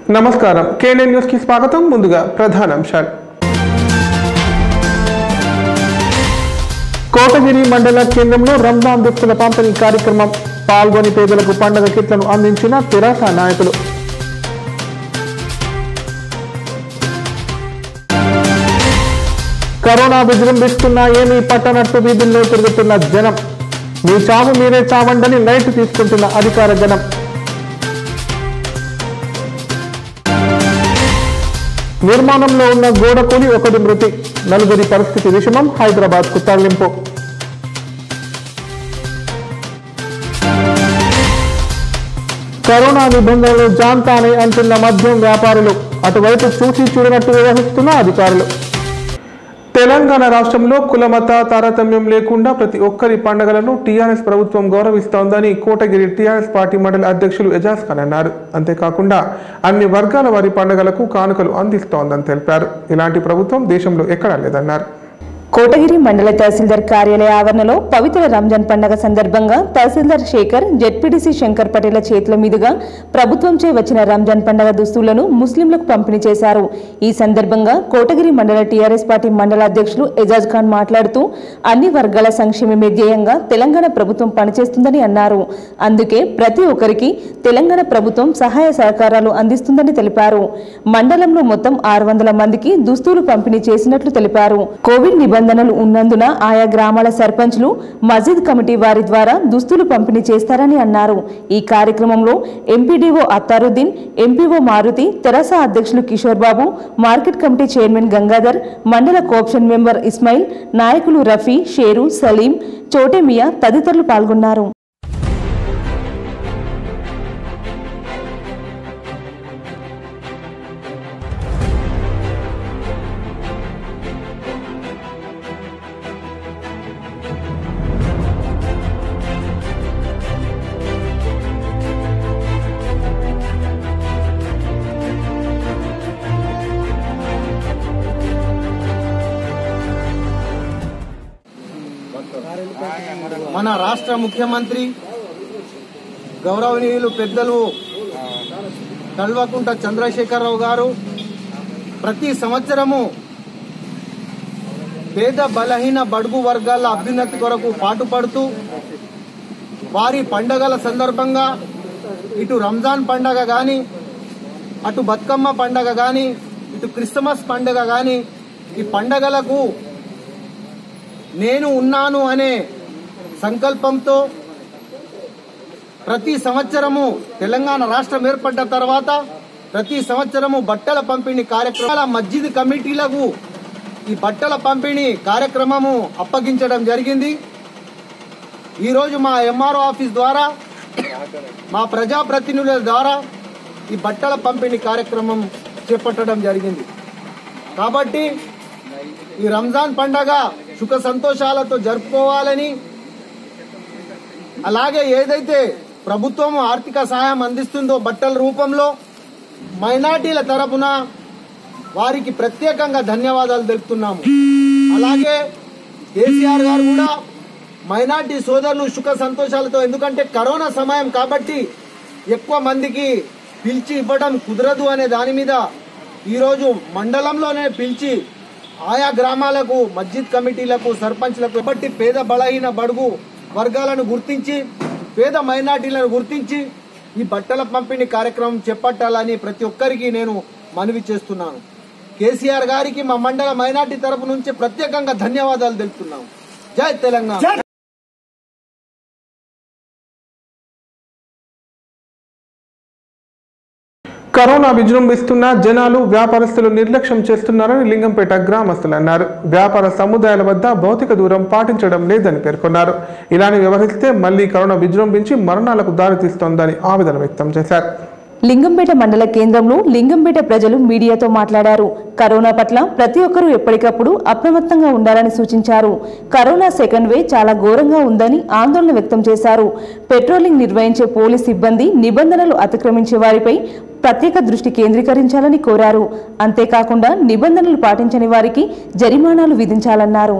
నమస్కారం KNN news కి స్వాగతం ముందుగా ప్రధాన అంశాలు కోటగిరి మండల కేంద్రంలో రంజాన్ దుస్తుల పంపిణీ కార్యక్రమం పాల్గొని పేదలకు పండుగ కిట్లను అందించిన తెరాస నాయకులు కరోనా విజృంభిస్తున్నా ఏమీ పట్టనట్టు వీధుల్లో తిరుగుతున్న జనం మీ చావు మీరే చావండని లైట్ తీసుకుంటున్న అధికార జనం నిర్మాణంలో ఉన్న గోడ కూలి ఒకటి మృతి నలుగురి పరిస్థితి విషమం హైదరాబాద్ కు తరలింపు కరోనా నిబంధనలు జాంతానే అంటున్న మద్యం వ్యాపారులు అటువైపు చూసి చూడనట్టు వ్యవహరిస్తున్న అధికారులు తెలంగాణ రాష్ట్రంలో కులమత తారతమ్యం లేకుండా ప్రతి ఒక్కరి పండుగలను టీఆర్ఎస్ ప్రభుత్వం గౌరవిస్తోందని కోటగిరి టీఆర్ఎస్ పార్టీ మండలి అధ్యక్షులు ఎజాజ్ ఖాన్ అన్నారు అంతేకాకుండా అన్ని వర్గాల వారి పండుగలకు కానుకలు అందిస్తోందని తెలిపారు ఇలాంటి ప్రభుత్వం దేశంలో ఎక్కడా లేదన్నారు కోటగిరి మండల తహసీల్దార్ కార్యాలయ ఆవరణలో పవిత్ర రంజాన్ పండగ సందర్భంగా తహసీల్దార్ శేఖర్ జెడ్పీటీసీ శంకర్ పటేల చేతుల మీదుగా ప్రభుత్వంచే వచ్చిన రంజాన్ పండగ దుస్తులను ముస్లింలకు పంపిణీ చేశారు ఈ సందర్భంగా కోటగిరి మండల టీఆర్ఎస్ పార్టీ మండల అధ్యక్షులు ఎజాజ్ ఖాన్ మాట్లాడుతూ అన్ని వర్గాల సంక్షేమమే ధ్యేయంగా తెలంగాణ ప్రభుత్వం పనిచేస్తుందని అన్నారు అందుకే ప్రతి ఒక్కరికి తెలంగాణ ప్రభుత్వం సహాయ సహకారాలు అందిస్తుందని తెలిపారు మండలంలో మొత్తం ఆరు వందల మందికి దుస్తులు పంపిణీ చేసినట్లు తెలిపారు కోవిడ్ నిబంధనలు ఉన్నందున ఆయా గ్రామాల సర్పంచ్లు మసీద్ కమిటీ వారి ద్వారా దుస్తులు పంపిణీ చేస్తారని అన్నారు ఈ కార్యక్రమంలో ఎంపీడీఓ అత్తారుద్దీన్ ఎంపీఓ మారుతి తెరాస అధ్యక్షులు Kishore Babu market committee chairman Gangadhar మండల కోఆప్షన్ మెంబర్ ఇస్మాయిల్ నాయకులు రఫీ షేరు సలీం చోటేమియా తదితరులు పాల్గొన్నారు మన రాష్ట్ర ముఖ్యమంత్రి గౌరవనీయులు పెద్దలు కల్వకుంట చంద్రశేఖరరావు గారు ప్రతి సంవత్సరము పేద బలహీన బడుగు వర్గాల అభ్యున్నతి కొరకు పాటుపడుతూ వారి పండగల సందర్భంగా ఇటు రంజాన్ పండగ కానీ అటు బతుకమ్మ పండగ కానీ ఇటు క్రిస్మస్ పండగ కానీ ఈ పండగలకు నేను ఉన్నాను అనే సంకల్పంతో ప్రతి సంవత్సరము తెలంగాణ రాష్ట్రం ఏర్పడ్డ తర్వాత ప్రతి సంవత్సరము బట్టల పంపిణీ కార్యక్రమాల మస్జిద్ కమిటీలకు ఈ బట్టల పంపిణీ కార్యక్రమము అప్పగించడం జరిగింది ఈరోజు మా ఎంఆర్ఓ ఆఫీస్ ద్వారా మా ప్రజాప్రతినిధుల ద్వారా ఈ బట్టల పంపిణీ కార్యక్రమం చేపట్టడం జరిగింది కాబట్టి ఈ రంజాన్ పండగ సుఖ సంతోషాలతో జరుపుకోవాలని అలాగే ఏదైతే ప్రభుత్వం ఆర్థిక సహాయం అందిస్తుందో బట్టల రూపంలో మైనార్టీల తరపున వారికి ప్రత్యేకంగా ధన్యవాదాలు తెలుపుతున్నాము అలాగే కేసీఆర్ గారు కూడా మైనార్టీ సోదరులు సుఖ సంతోషాలతో ఎందుకంటే కరోనా సమయం కాబట్టి ఎక్కువ మందికి పిలిచి ఇవ్వడం కుదరదు అనే దాని మీద ఈరోజు మండలంలోనే పిలిచి ఆయా గ్రామాలకు మస్జిద్ కమిటీలకు సర్పంచ్లకు బట్టి పేద బలహీన బడుగు వర్గాలను గుర్తించి పేద మైనార్టీలను గుర్తించి ఈ బట్టల పంపిణీ కార్యక్రమం చేపట్టాలని ప్రతి ఒక్కరికి నేను మనవి చేస్తున్నాను కేసీఆర్ గారికి మా మండల మైనార్టీ తరపు నుంచి ప్రత్యేకంగా ధన్యవాదాలు తెలుపుతున్నాము జై తెలంగాణ కరోనా విజృంభిస్తున్న జనాలు వ్యాపారస్తులు నిర్లక్ష్యం చేస్తున్నారని లింగంపేట గ్రామస్తులు అన్నారు వ్యాపార సముదాయాల వద్ద భౌతిక దూరం పాటించడం లేదని పేర్కొన్నారు ఇలానే వ్యవహరిస్తే మళ్లీ కరోనా విజృంభించి మరణాలకు దారితీస్తోందని ఆవేదన వ్యక్తం చేశారు లింగంపేట మండల కేంద్రంలో లింగంపేట ప్రజలు మీడియాతో మాట్లాడారు కరోనా పట్ల ప్రతి ఒక్కరూ ఎప్పటికప్పుడు అప్రమత్తంగా ఉండాలని సూచించారు కరోనా సెకండ్ వే చాలా ఘోరంగా ఉందని ఆందోళన వ్యక్తం చేశారు పెట్రోలింగ్ నిర్వహించే పోలీస్ సిబ్బంది నిబంధనలు అతిక్రమించే వారిపై ప్రత్యేక దృష్టి కేంద్రీకరించాలని కోరారు అంతేకాకుండా నిబంధనలు పాటించని వారికి జరిమానాలు విధించాలన్నారు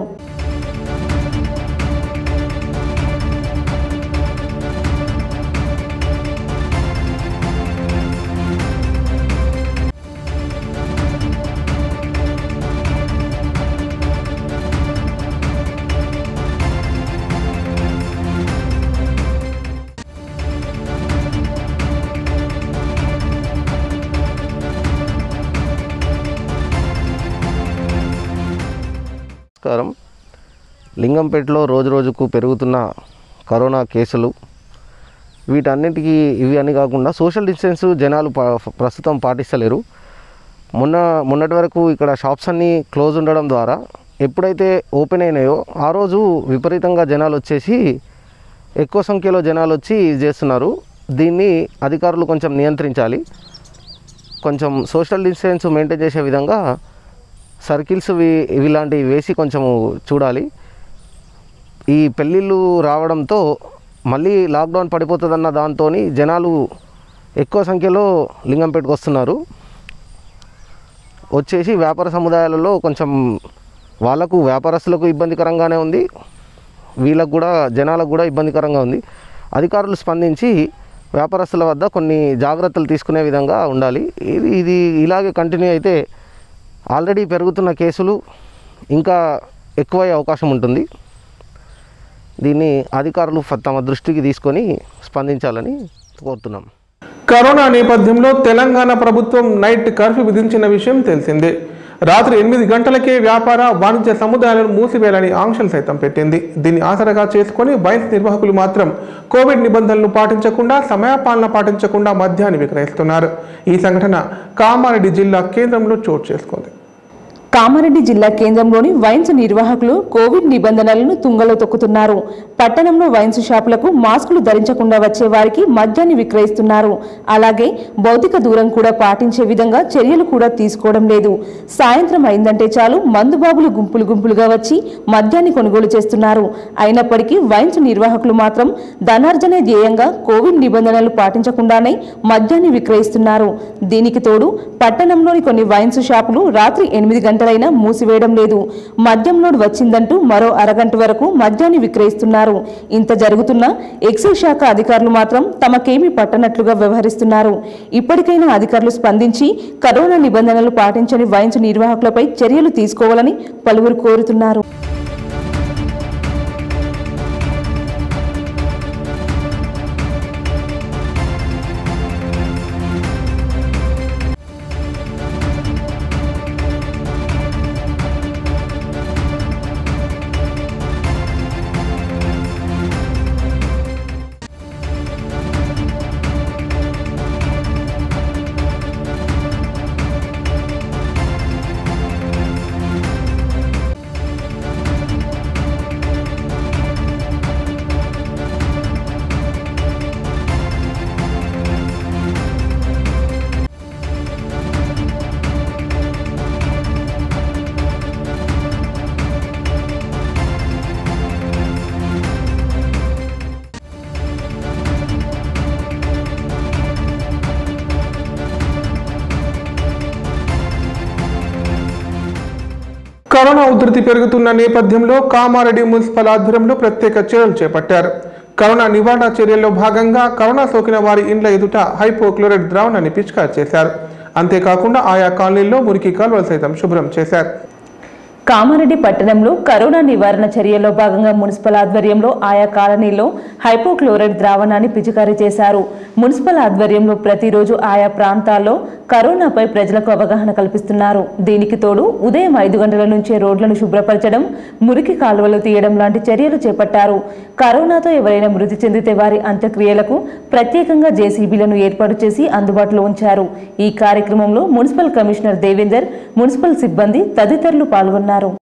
నమస్కారం లింగంపేటలో రోజు రోజుకు పెరుగుతున్న కరోనా కేసులు వీటన్నిటికీ ఇవి అని కాకుండా సోషల్ డిస్టెన్స్ జనాలు ప- ప్రస్తుతం పాటిస్తలేరు మొన్న మొన్నటి వరకు ఇక్కడ షాప్స్ అన్నీ క్లోజ్ ఉండడం ద్వారా ఎప్పుడైతే ఓపెన్ అయినాయో ఆ రోజు విపరీతంగా జనాలు వచ్చేసి ఎక్కువ సంఖ్యలో జనాలు వచ్చి ఇది చేస్తున్నారు దీన్ని అధికారులు కొంచెం నియంత్రించాలి కొంచెం సోషల్ డిస్టెన్స్ మెయింటైన్ చేసే విధంగా సర్కిల్స్ ఇవి- ఇలాంటివి వేసి కొంచెము చూడాలి ఈ పెళ్ళిళ్ళు రావడంతో మళ్ళీ లాక్డౌన్ పడిపోతుందన్న దాంతో జనాలు ఎక్కువ సంఖ్యలో లింగంపేటకు వస్తున్నారు వచ్చేసి వ్యాపార సముదాయాలలో కొంచెం వాళ్ళకు వ్యాపారస్తులకు ఇబ్బందికరంగానే ఉంది వీళ్ళకు కూడా జనాలకు కూడా ఇబ్బందికరంగా ఉంది అధికారులు స్పందించి వ్యాపారస్తుల వద్ద కొన్ని జాగ్రత్తలు తీసుకునే విధంగా ఉండాలి ఇది ఇది ఇలాగే కంటిన్యూ అయితే ఆల్రెడీ పెరుగుతున్న కేసులు ఇంకా ఎక్కువయ్యే అవకాశం ఉంటుంది దీన్ని అధికారులు ఫ- తమ దృష్టికి తీసుకొని స్పందించాలని కోరుతున్నాం కరోనా నేపథ్యంలో తెలంగాణ ప్రభుత్వం నైట్ కర్ఫ్యూ విధించిన విషయం తెలిసిందే రాత్రి ఎనిమిది గంటలకే వ్యాపార వాణిజ్య సముదాయాలను మూసివేయాలని ఆంక్షలు సైతం పెట్టింది దీన్ని ఆసరగా చేసుకొని బయట నిర్వాహకులు మాత్రం కోవిడ్ నిబంధనలను పాటించకుండా సమయపాలన పాటించకుండా మద్యాన్ని విక్రయిస్తున్నారు ఈ సంఘటన కామారెడ్డి జిల్లా కేంద్రంలో చోటు చేసుకుంది కామారెడ్డి జిల్లా కేంద్రంలోని వైన్స్ నిర్వాహకులు కోవిడ్ నిబంధనలను తుంగలో తొక్కుతున్నారు పట్టణంలో వైన్స్ షాపులకు మాస్కులు ధరించకుండా వచ్చే వారికి మద్యాన్ని విక్రయిస్తున్నారు అలాగే భౌతిక దూరం కూడా పాటించే విధంగా చర్యలు కూడా తీసుకోవడం లేదు సాయంత్రం అయిందంటే చాలు మందుబాబులు గుంపులు గుంపులుగా వచ్చి మద్యాన్ని కొనుగోలు చేస్తున్నారు అయినప్పటికీ వైన్స్ నిర్వాహకులు మాత్రం ధనార్జనే ధ్యేయంగా కోవిడ్ నిబంధనలు పాటించకుండానే మద్యాన్ని విక్రయిస్తున్నారు దీనికి తోడు పట్టణంలోని కొన్ని వైన్స్ షాపులు రాత్రి ఎనిమిది గంటలైనా మూసివేయడం లేదు మద్యం లోడ్ వచ్చిందంటూ మరో అరగంట వరకు మద్యాన్ని విక్రయిస్తున్నారు ఇంత జరుగుతున్నా ఎక్సైజ్ శాఖ అధికారులు మాత్రం తమకేమీ పట్టనట్లుగా వ్యవహరిస్తున్నారు ఇప్పటికైనా అధికారులు స్పందించి కరోనా నిబంధనలు పాటించని వైన్స్ నిర్వాహకులపై చర్యలు తీసుకోవాలని పలువురు కోరుతున్నారు కరోనా ఉధృతి పెరుగుతున్న నేపథ్యంలో కామారెడ్డి మున్సిపల్ ఆధ్వర్యంలో ప్రత్యేక చర్యలు చేపట్టారు కరోనా నివారణ చర్యల్లో భాగంగా కరోనా సోకిన వారి ఇండ్ల ఎదుట హైపోక్లోరైడ్ ద్రావణాన్ని పిచికారి చేశారు అంతేకాకుండా ఆయా కాలనీల్లో మురికి కాలువలు సైతం శుభ్రం చేశారు కామారెడ్డి పట్టణంలో కరోనా నివారణ చర్యల్లో భాగంగా మున్సిపల్ ఆధ్వర్యంలో ఆయా కాలనీల్లో హైపోక్లోరైడ్ ద్రావణాన్ని పిచికారీ చేశారు మున్సిపల్ ఆధ్వర్యంలో ప్రతిరోజు ఆయా ప్రాంతాల్లో కరోనాపై ప్రజలకు అవగాహన కల్పిస్తున్నారు దీనికి తోడు ఉదయం ఐదు గంటల నుంచే రోడ్లను శుభ్రపరచడం మురికి కాలువలు తీయడం లాంటి చర్యలు చేపట్టారు కరోనాతో ఎవరైనా మృతి చెందితే వారి అంత్యక్రియలకు ప్రత్యేకంగా జేసీబీలను ఏర్పాటు చేసి అందుబాటులో ఉంచారు ఈ కార్యక్రమంలో మున్సిపల్ కమిషనర్ దేవేందర్ మున్సిపల్ సిబ్బంది తదితరులు పాల్గొన్నారు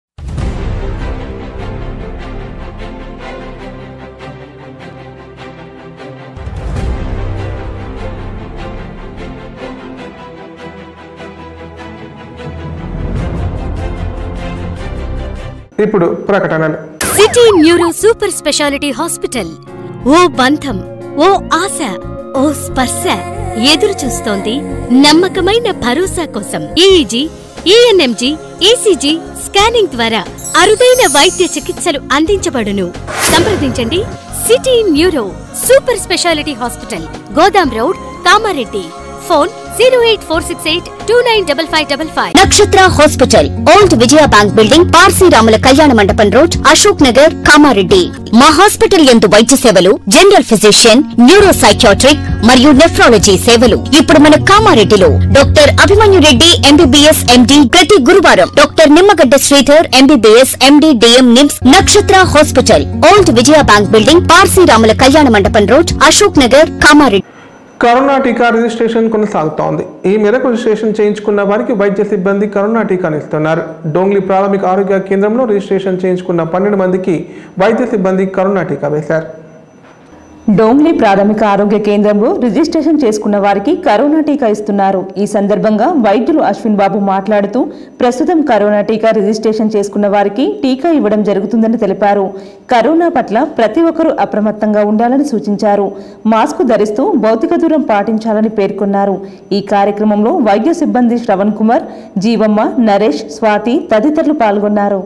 ఇప్పుడు ప్రకటనలు city neuro super speciality hospital ఓ బంధం ఓ ఆశ ఓ స్పర్శ ఎదురు చూస్తోంది నమ్మకమైన భరోసా కోసం ఈఈజీ ఈఎన్ఎంజీ ఈసీజీ స్కానింగ్ ద్వారా అరుదైన వైద్య చికిత్సలు అందించబడును సంప్రదించండి city neuro super speciality hospital గోదాం road Kamareddy phone zero eight four six eight two nine double five double five Nakshatra hospital old Vijaya bank building Parsi రాముల కళ్యాణ మండపం రోడ్ అశోక్ నగర్ కామారెడ్డి మా హాస్పిటల్ యందు వైద్య సేవలు జనరల్ ఫిజిషియన్ న్యూరో సైకియాట్రిక్ మరియు నెఫ్రాలజీ సేవలు ఇప్పుడు మన కామారెడ్డిలో doctor Abhimanyu Reddy MBBS MD ప్రతి గురువారం doctor Nimmagadda Sridhar MBBS MD DM NIMS Nakshatra hospital old Vijaya bank building Parsi రాముల కళ్యాణ మండపం రోడ్ అశోక్ నగర్ కామారెడ్డి కరోనా టీకా రిజిస్ట్రేషన్ కొనసాగుతోంది ఈ మేరకు రిజిస్ట్రేషన్ చేయించుకున్న వారికి వైద్య సిబ్బంది కరోనా టీకాను ఇస్తున్నారు డోంగ్లీ ప్రాథమిక ఆరోగ్య కేంద్రంలో రిజిస్ట్రేషన్ చేయించుకున్న పన్నెండు మందికి వైద్య సిబ్బంది కరోనా టీకా వేశారు డోంగ్లీ ప్రాథమిక ఆరోగ్య కేంద్రంలో రిజిస్ట్రేషన్ చేసుకున్న వారికి కరోనా టీకా ఇస్తున్నారు ఈ సందర్భంగా వైద్యులు అశ్విన్ బాబు మాట్లాడుతూ ప్రస్తుతం కరోనా టీకా రిజిస్ట్రేషన్ చేసుకున్న వారికి టీకా ఇవ్వడం జరుగుతుందని తెలిపారు కరోనా పట్ల ప్రతి ఒక్కరూ అప్రమత్తంగా ఉండాలని సూచించారు మాస్క్ ధరిస్తూ భౌతిక దూరం పాటించాలని పేర్కొన్నారు ఈ కార్యక్రమంలో వైద్య సిబ్బంది శ్రవణ్ కుమార్ జీవమ్మ నరేష్ స్వాతి తదితరులు పాల్గొన్నారు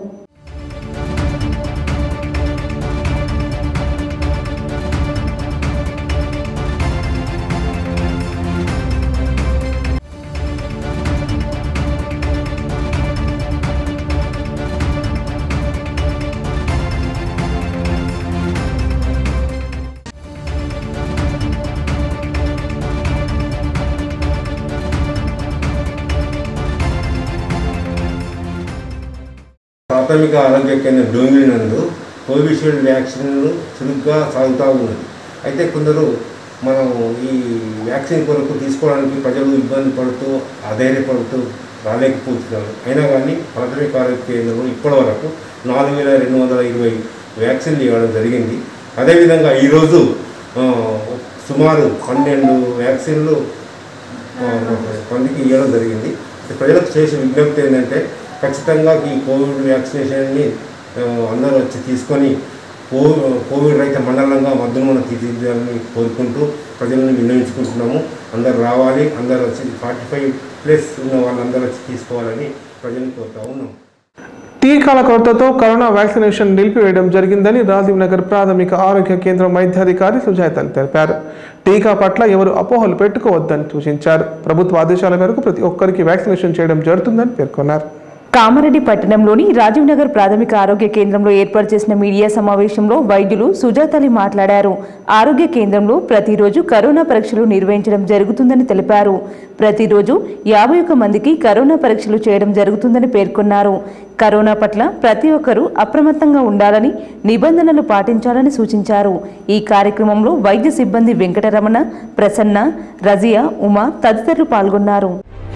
ప్రాథమిక ఆరోగ్య కేంద్రం డోంగిలి నందు కోవిషీల్డ్ వ్యాక్సిన్లు చురుగ్గా సాగుతూ ఉన్నది అయితే కొందరు మనం ఈ వ్యాక్సిన్ కొరకు తీసుకోవడానికి ప్రజలు ఇబ్బంది పడుతూ అధైర్యపడుతూ రాలేకపోతున్నారు అయినా కానీ ప్రాథమిక ఆరోగ్య కేంద్రంలో ఇప్పటి వరకు నాలుగు వేల రెండు వందల ఇరవై వ్యాక్సిన్లు ఇవ్వడం జరిగింది అదేవిధంగా ఈరోజు ఆ, సుమారు పన్నెండు వ్యాక్సిన్లు మందికి ఇవ్వడం జరిగింది ప్రజలకు చేసే విజ్ఞప్తి ఏంటంటే ఖచ్చితంగా ఈ కోవిడ్ వ్యాక్సినేషన్ని ఆ, అందరూ వచ్చి తీసుకొని కో కోవిడ్ రహిత మండలంగా మద్దును మనం తీర్చిదిద్దాలని కోరుకుంటూ ప్రజలను విన్నవించుకుంటున్నాము అందరు రావాలి అందరూ వచ్చి ఫార్టీ ఫైవ్ ప్లస్ ఉన్న వాళ్ళందరూ వచ్చి తీసుకోవాలని ప్రజలను కోరుతా ఉన్నాం టీకాల కొరతతో కరోనా వ్యాక్సినేషన్ నిలిపివేయడం జరిగిందని రాజీవ్ నగర్ ప్రాథమిక ఆరోగ్య కేంద్రం వైద్యాధికారి సుజాతన్ తెలిపారు టీకా పట్ల ఎవరు అపోహలు పెట్టుకోవద్దని సూచించారు ప్రభుత్వ ఆదేశాల మేరకు ప్రతి ఒక్కరికి వ్యాక్సినేషన్ చేయడం జరుగుతుందని పేర్కొన్నారు కామారెడ్డి పట్టణంలోని రాజీవ్ నగర్ ప్రాథమిక ఆరోగ్య కేంద్రంలో ఏర్పాటు చేసిన మీడియా సమావేశంలో వైద్యులు సుజాతలి మాట్లాడారు ఆరోగ్య కేంద్రంలో ప్రతిరోజు కరోనా పరీక్షలు నిర్వహించడం జరుగుతుందని తెలిపారు ప్రతిరోజు యాభై ఒక్క మందికి కరోనా పరీక్షలు చేయడం జరుగుతుందని పేర్కొన్నారు కరోనా పట్ల ప్రతి ఒక్కరూ అప్రమత్తంగా ఉండాలని నిబంధనలు పాటించాలని సూచించారు ఈ కార్యక్రమంలో వైద్య సిబ్బంది వెంకటరమణ ప్రసన్న రజియా ఉమా తదితరులు పాల్గొన్నారు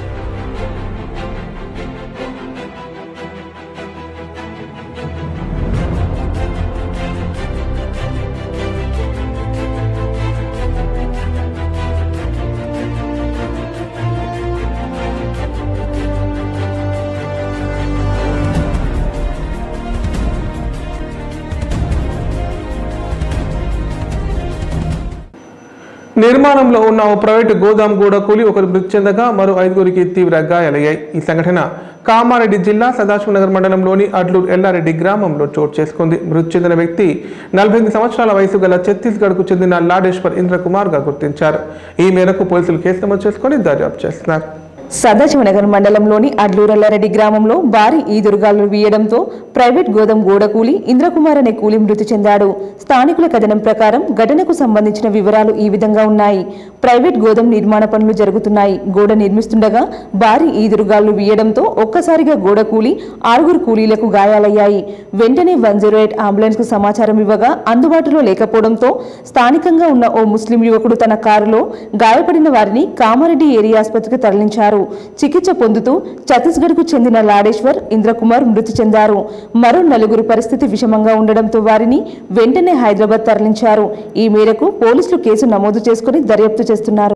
నిర్మాణంలో ఉన్న ఓ ప్రైవేటు గోదాం గూడ కూలి ఒకరు మృతి చెందగా మరో ఐదుగురికి తీవ్ర గాయాలయ్యాయి ఈ సంఘటన కామారెడ్డి జిల్లా సదాశివనగర్ మండలంలోని అడ్లూరు ఎల్లారెడ్డి గ్రామంలో చోటు చేసుకుంది మృతి చెందిన వ్యక్తి నలభై ఎనిమిది సంవత్సరాల వయసు గల ఛత్తీస్గఢ్కు చెందిన లాడేశ్వర్ ఇంద్రకుమార్గా గుర్తించారు ఈ మేరకు పోలీసులు కేసు నమోదు చేసుకుని దర్యాప్తు చేస్తున్నారు సదాశివనగర్ మండలంలోని అడ్లూరల్లారెడ్డి గ్రామంలో భారీ ఈదురుగాలు వీయడంతో ప్రైవేట్ గోదాం గోడ కూలి ఇంద్రకుమార్ అనే కూలి మృతి చెందాడు స్థానికుల కథనం ప్రకారం ఘటనకు సంబంధించిన వివరాలు ఈ విధంగా ఉన్నాయి ప్రైవేట్ గోదాం నిర్మాణ పనులు జరుగుతున్నాయి గోడ నిర్మిస్తుండగా భారీ ఈదురుగాలు వీయడంతో ఒక్కసారిగా గోడ కూలి ఆరుగురు కూలీలకు గాయాలయ్యాయి వెంటనే వన్ జీరో ఎయిట్ అంబులెన్స్ కు సమాచారం ఇవ్వగా అందుబాటులో లేకపోవడంతో స్థానికంగా ఉన్న ఓ ముస్లిం యువకుడు తన కారులో గాయపడిన వారిని కామారెడ్డి ఏరియా ఆసుపత్రికి తరలించారు చికిత్స పొందుతూ ఛత్తీస్గఢ్కు చెందిన లాడేశ్వర్ ఇంద్రకుమార్ మృతి చెందారు మరో నలుగురు పరిస్థితి విషమంగా ఉండడంతో వారిని వెంటనే హైదరాబాద్ తరలించారు ఈ మేరకు పోలీసులు కేసు నమోదు చేసుకుని దర్యాప్తు చేస్తున్నారు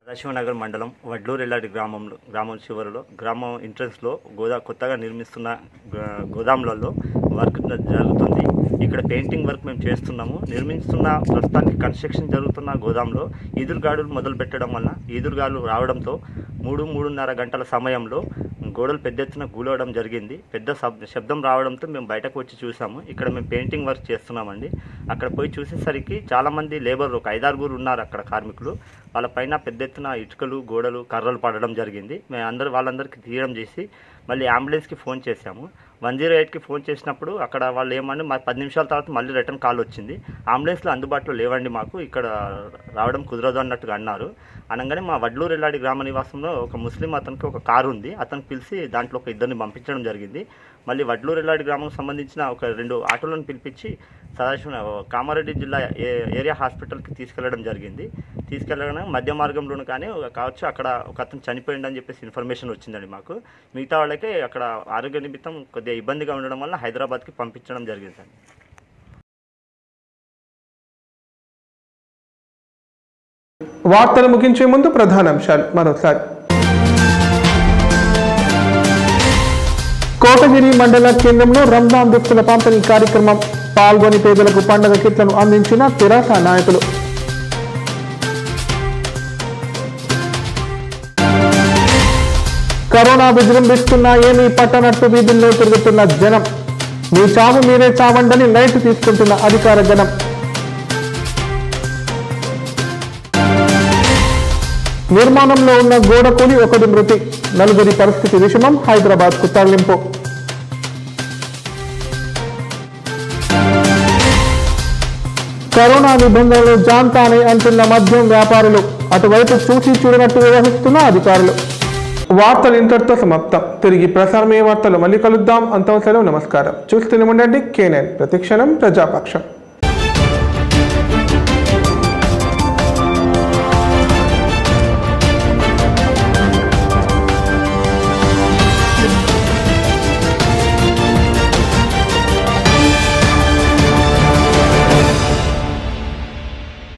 సదాశివనగర్ మండలం వడ్లూరెల్లాడి గ్రామంలో గ్రామం చివరిలో గ్రామం ఎంట్రన్స్లో గోదా కొత్తగా నిర్మిస్తున్న గ- గోదాములలో వర్క్ జరుగుతుంది ఇక్కడ పెయింటింగ్ వర్క్ మేము చేస్తున్నాము నిర్మిస్తున్న ప్రస్తుతానికి కన్స్ట్రక్షన్ జరుగుతున్న గోదాంలో ఈదురుగాడులు మొదలు పెట్టడం వల్ల ఈదురుగాలు రావడంతో మూడు మూడున్నర గంటల సమయంలో గోడలు పెద్ద ఎత్తున కూలవడం జరిగింది పెద్ద శబ్- శబ్దం రావడంతో మేము బయటకు వచ్చి చూసాము ఇక్కడ మేము పెయింటింగ్ వర్క్ చేస్తున్నామండి అక్కడ పోయి చూసేసరికి చాలామంది లేబర్ ఒక ఐదారుగురు ఉన్నారు అక్కడ కార్మికులు వాళ్ళ పైన పెద్ద ఎత్తున ఇటుకలు గోడలు కర్రలు పడడం జరిగింది మేము అందరు వాళ్ళందరికీ తీయడం చేసి మళ్ళీ అంబులెన్స్కి ఫోన్ చేశాము వన్ జీరో ఎయిట్కి ఫోన్ చేసినప్పుడు అక్కడ వాళ్ళు ఏమని మా పది నిమిషాల తర్వాత మళ్ళీ రిటర్న్ కాల్ వచ్చింది అంబులెన్స్లో అందుబాటులో లేవండి మాకు ఇక్కడ రావడం కుదరదు అన్నట్టుగా అన్నారు అనగానే మా వడ్లూరు ఎల్లాడి గ్రామ నివాసంలో ఒక ముస్లిం అతనికి ఒక కారు ఉంది అతను పిలిచి దాంట్లో ఒక ఇద్దరిని పంపించడం జరిగింది మళ్ళీ వడ్లూరు ఎల్లాడి గ్రామం సంబంధించిన ఒక రెండు ఆటోలను పిలిపించి సదాశివ కామారెడ్డి జిల్లా ఏ- ఏరియా హాస్పిటల్కి తీసుకెళ్లడం జరిగింది తీసుకెళ్ళడం మధ్య మార్గంలోను కానీ కావచ్చు అక్కడ ఒక అతను చనిపోయిండని చెప్పేసి ఇన్ఫర్మేషన్ వచ్చిందండి మాకు మిగతా వాళ్ళకి అక్కడ ఆరోగ్య నిమిత్తం కొద్దిగా ఇబ్బందిగా ఉండడం వల్ల హైదరాబాద్కి పంపించడం జరిగిందండి వార్తలు ముగించే ముందు ప్రధానాంశాలు మరోసారి కోటగిరి మండల కేంద్రంలో రంజాన్ దుస్తుల పంపిణీ కార్యక్రమం పాల్గొని పేదలకు పండుగ కిట్లను అందించిన తెరాస నాయకులు కరోనా విజృంభిస్తున్నా ఏమీ పట్టనట్టు వీధుల్లో తిరుగుతున్న జనం మీ చావు మీరే చావండని లైట్ తీసుకుంటున్న అధికార జనం నిర్మాణంలో ఉన్న గోడ కూలి ఒకటి మృతి నలుగురి పరిస్థితి విషమం హైదరాబాద్ కు తరలింపు కరోనా నిబంధనలు జాంతానే అంటున్న మద్యం వ్యాపారులు అటువైపు చూసి చూడనట్టు వ్యవహరిస్తున్న అధికారులు వార్తలు ఇంతటితో సమాప్తం తిరిగి ప్రసారమయ్యే వార్తలు మళ్ళీ కలుద్దాం అంతవసరం నమస్కారం చూస్తూనే ఉండండి కేనైన్ ప్రతిక్షణం ప్రజాపక్షం